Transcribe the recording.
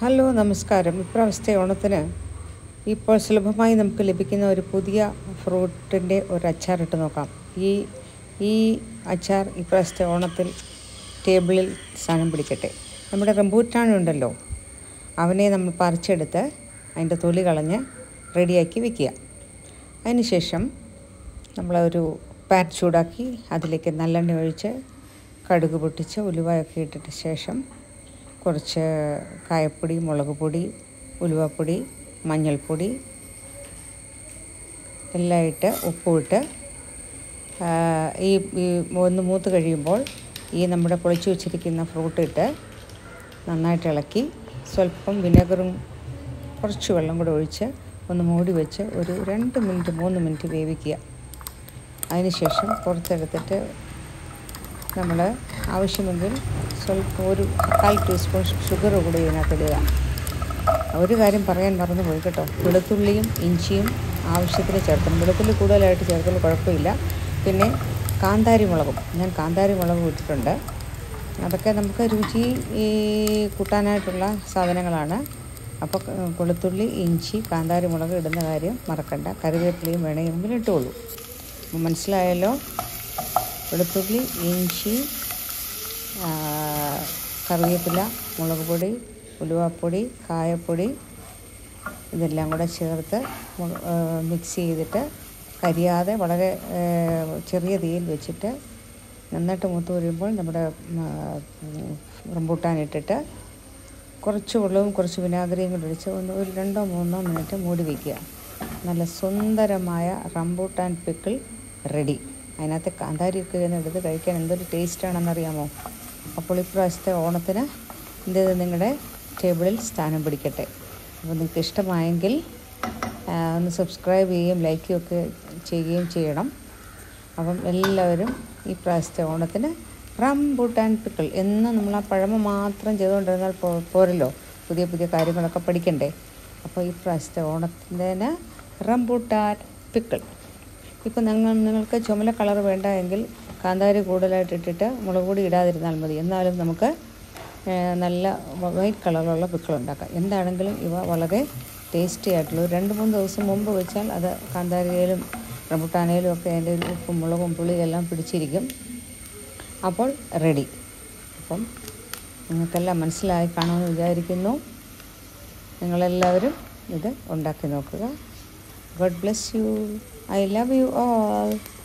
hello നമസ്കാരം ഇപ്രാവശ്യത്തെ ഓണത്തിന് ഇപ്പോൾ സുലഭമായി നമുക്ക് ലഭിക്കുന്ന ഒരു പുതിയ ഫ്രൂട്ടിൻ്റെ ഒരു അച്ചാറിട്ട് നോക്കാം ഈ ഈ അച്ചാർ ഇപ്രാവശ്യത്തെ ഓണത്തിൽ ടേബിളിൽ സ്ഥാനം പിടിക്കട്ടെ നമ്മുടെ റംബൂട്ടാനുണ്ടല്ലോ അവനെ നമ്മൾ പറിച്ചെടുത്ത് അതിൻ്റെ തൊലി കളഞ്ഞ് റെഡിയാക്കി വെക്കുക അതിനുശേഷം നമ്മളൊരു പാൻ ചൂടാക്കി അതിലേക്ക് നല്ലെണ്ണ ഒഴിച്ച് കടുക് പൊട്ടിച്ച് ഉലുവയൊക്കെ ഇട്ടിട്ട് ശേഷം കുറച്ച് കായപ്പൊടി മുളക് പൊടി ഉലുവപ്പൊടി മഞ്ഞൾപ്പൊടി എല്ലാം ഇട്ട് ഉപ്പുമിട്ട് ആ, ഈ ഈ ഒന്ന് മൂത്ത് കഴിയുമ്പോൾ ഈ നമ്മുടെ പൊളിച്ചു വെച്ചിരിക്കുന്ന ഫ്രൂട്ട് ഇട്ട് നന്നായിട്ട് ഇളക്കി സ്വല്പം വിനെഗറും കുറച്ച് വെള്ളം കൂടെ ഒഴിച്ച് ഒന്ന് മൂടി വെച്ച് ഒരു രണ്ട് മിനിറ്റ് മൂന്ന് മിനിറ്റ് വേവിക്കുക അതിനുശേഷം പുറത്തെടുത്തിട്ട് നമ്മൾ ആവശ്യമെങ്കിൽ സ്വല്പം ഒരു കാൽ ടീസ്പൂൺ ഷുഗർ കൂടി ഇതിനകത്തിടുക ഒരു കാര്യം പറയാൻ മറന്നു പോയി കേട്ടോ വെളുത്തുള്ളിയും ഇഞ്ചിയും ആവശ്യത്തിന് ചേർക്കണം വെളുത്തുള്ളി കൂടുതലായിട്ട് ചേർത്താൽ കുഴപ്പമില്ല പിന്നെ കാന്താരി മുളകും ഞാൻ കാന്താരി മുളക് ഇട്ടിട്ടുണ്ട് അതൊക്കെ നമുക്ക് രുചി ഈ കൂട്ടാനായിട്ടുള്ള സാധനങ്ങളാണ് അപ്പോൾ ക- വെളുത്തുള്ളി ഇഞ്ചി കാന്താരി മുളക് ഇടുന്ന കാര്യം മറക്കണ്ട കറിവേപ്പിലയും വേണമെങ്കിൽ ഇട്ടുള്ളൂ അപ്പോൾ മനസ്സിലായല്ലോ വെളുത്തുള്ളി ഇഞ്ചി ആ, കറിവേപ്പില മുളക് പൊടി ഉലുവാപ്പൊടി കായപ്പൊടി ഇതെല്ലാം കൂടെ ചേർത്ത് മു- ആ, മിക്സ് ചെയ്തിട്ട് കരിയാതെ വളരെ ആ, ചെറിയ തീയിൽ വെച്ചിട്ട് നന്നായിട്ട് മൂത്ത് വരുമ്പോൾ നമ്മുടെ റംബൂട്ടാൻ ഇട്ടിട്ട് കുറച്ച് വെള്ളവും കുറച്ച് വിനാഗിരിയും കൂടി ഒഴിച്ച് ഒന്ന് ഒരു രണ്ടോ മൂന്നോ മിനിറ്റ് മൂടി വയ്ക്കുക നല്ല സുന്ദരമായ റംബൂട്ടാൻ പിക്കിൾ റെഡി അതിനകത്ത് കാന്താരിയൊക്കെ ഇരുന്ന് എടുത്ത് കഴിക്കാൻ എന്തൊരു ടേസ്റ്റാണെന്നറിയാമോ അപ്പോൾ ഇപ്രാവശ്യത്തെ ഓണത്തിന് ഇത് നിങ്ങളുടെ ടേബിളിൽ സ്ഥാനം പിടിക്കട്ടെ അപ്പോൾ നിങ്ങൾക്ക് ഇഷ്ടമായെങ്കിൽ ആ, ഒന്ന് സബ്സ്ക്രൈബ് ചെയ്യുകയും ലൈക്കും ഒക്കെ ചെയ്യുകയും ചെയ്യണം അപ്പം എല്ലാവരും ഈ പ്രാവശ്യത്തെ ഓണത്തിന് റംബൂട്ടാൻ പിക്കിൾ എന്നും നമ്മൾ ആ പഴമ മാത്രം ചെയ്തുകൊണ്ടിരുന്നാൽ പോ പോരല്ലോ പുതിയ പുതിയ കാര്യങ്ങളൊക്കെ പഠിക്കണ്ടേ അപ്പോൾ ഈ പ്രാവശ്യത്തെ ഓണത്തിന് റംബൂട്ടാൻ പിക്കിൾ ഇപ്പം നിങ്ങൾ നിങ്ങൾക്ക് ചുമല കളർ വേണ്ട എങ്കിൽ കാന്താരി കൂടുതലായിട്ട് ഇട്ടിട്ട് മുളക് പൊടി ഇടാതിരുന്നാൽ മതി എന്നാലും നമുക്ക് ഏഹ്, നല്ല വൈറ്റ് കളറുള്ള പിക്കിൾ ഉണ്ടാക്കാം എന്താണെങ്കിലും ഇവ വളരെ ടേസ്റ്റി ആയിട്ടുള്ള ഒരു രണ്ട് മൂന്ന് ദിവസം മുമ്പ് വെച്ചാൽ അത് കാന്താരിയിലും റംബുട്ടാനയിലും ഒക്കെ അതിൻ്റെ ഒരു ഉപ്പും മുളകും പുളിയും എല്ലാം പിടിച്ചിരിക്കും അപ്പോൾ റെഡി അപ്പം നിങ്ങൾക്കെല്ലാം മനസ്സിലായി കാണുമെന്ന് വിചാരിക്കുന്നു നിങ്ങളെല്ലാവരും ഇത് ഉണ്ടാക്കി നോക്കുക God bless you I love you all